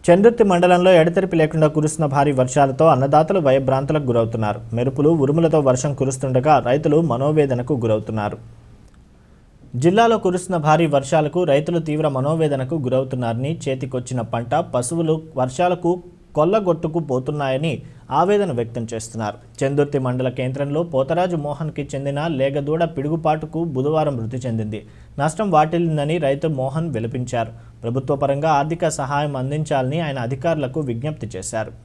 చందుర్తి మండలంలో ఎడతెరిపి లేకుండా కురుస్తున్న భారీ వర్షాలతో అన్నదాతలు భయభ్రాంతులకు గురవుతున్నారు మెరుపులు ఉరుములతో వర్షం కురుస్తుండగా రైతులు మనోవేదనకు గురవుతున్నారు జిల్లాలో కురుస్తున్న భారీ వర్షాలకు రైతులు తీవ్ర మనోవేదనకు గురవుతున్నారని చేతికొచ్చిన పంట పశువులు వర్షాలకు కొల్లగొట్టుకు పోతున్నాయని ఆవేదన వ్యక్తం చేస్తున్నారు చందుర్తి మండల కేంద్రంలో పోతరాజు మోహన్కి చెందిన లేగదూడ పిడుగుపాటుకు బుధవారం మృతి చెందింది నష్టం వాటిల్లిందని రైతు మోహన్ విలపించారు ప్రభుత్వ పరంగా ఆర్థిక సహాయం అందించాలని ఆయన అధికారులకు విజ్ఞప్తి చేశారు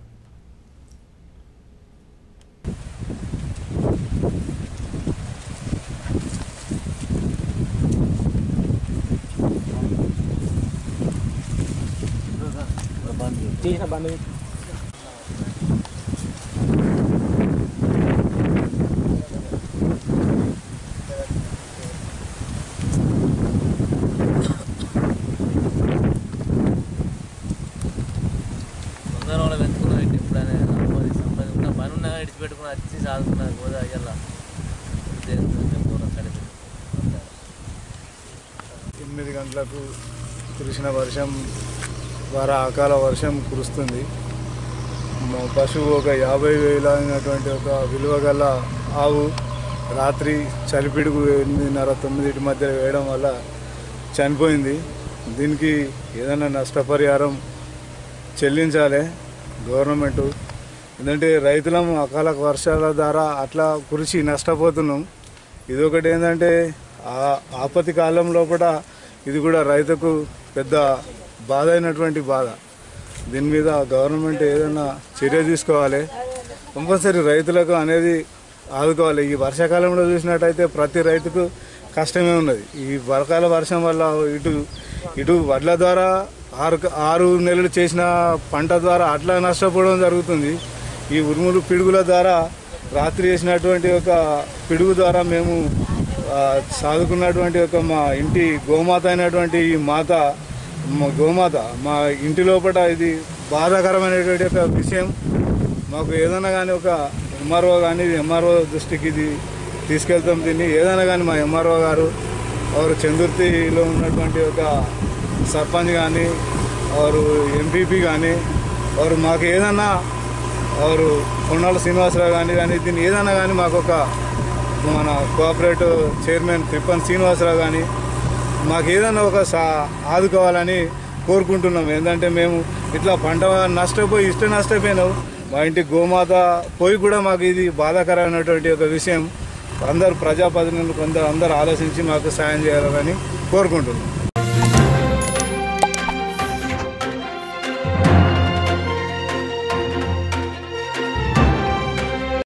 తొందర వాళ్ళు పెట్టుకున్నా ఎప్పుడైనా సంపాది సంపాది ఉన్న పని ఉన్నా ఇడిచిపెట్టుకుని వచ్చి సాగుతున్నారు గోదా అయ్యల్లా కడిపి ఎనిమిది గంటలకు కురిసిన వర్షం ద్వారా అకాల వర్షం కురుస్తుంది మా పశువు ఒక యాభై వేలు అయినటువంటి ఒక విలువ గల ఆవు రాత్రి చలిపిడుగు ఎనిమిదిన్నర తొమ్మిదింటి మధ్య వేయడం వల్ల చనిపోయింది దీనికి ఏదైనా నష్టపరిహారం చెల్లించాలి గవర్నమెంట్ ఎందుకంటే రైతులం అకాల వర్షాల ద్వారా అట్లా కురిసి నష్టపోతున్నాం ఇదొకటి ఏంటంటే ఆ ఆపత్తి కాలంలో కూడా ఇది కూడా రైతుకు పెద్ద బాధ అయినటువంటి బాధ దీని మీద గవర్నమెంట్ ఏదైనా చర్య తీసుకోవాలి కంపల్సరీ రైతులకు అనేది ఆదుకోవాలి ఈ వర్షాకాలంలో చూసినట్టయితే ప్రతి రైతుకు కష్టమే ఉన్నది ఈ వరకాల వర్షం వల్ల ఇటు ఇటు వడ్ల ద్వారా ఆరు ఆరు నెలలు చేసిన పంట ద్వారా అట్లా నష్టపోవడం జరుగుతుంది ఈ ఉరుములు పిడుగుల ద్వారా రాత్రి వేసినటువంటి ఒక పిడుగు ద్వారా మేము ఆ, సాదుకున్నటువంటి ఒక మా ఇంటి గోమాత అయినటువంటి ఈ మాత మా గోమాత మా ఇంటి లోపల ఇది బాధాకరమైనటువంటి ఒక విషయం మాకు ఏదైనా కానీ ఒక ఎంఆర్ఓ కానీ ఎంఆర్ఓ దృష్టికి ఇది తీసుకెళ్తాం దీన్ని ఏదైనా కానీ మా ఎంఆర్ఓ గారు వారు చందుర్తిలో ఉన్నటువంటి ఒక సర్పంచ్ కానీ వారు ఎంపీపీ కానీ వారు మాకు ఏదన్నా వారు కొన్నాళ్ళ శ్రీనివాసరావు కానీ కానీ దీన్ని ఏదైనా కానీ మాకు ఒక మన కోఆపరేటివ్ చైర్మన్ తిప్పన్ శ్రీనివాసరావు కానీ మాకు ఏదైనా ఒక సా ఆదుకోవాలని కోరుకుంటున్నాం ఏంటంటే మేము ఇట్లా పంట నష్టపోయి ఇష్ట నష్టపోయినావు మా ఇంటి గోమాత పోయి కూడా మాకు ఇది బాధాకరమైనటువంటి ఒక విషయం అందరు ప్రజాప్రతినిధులు కొందరు అందరూ ఆలోచించి మాకు సాయం చేయాలని కోరుకుంటున్నాం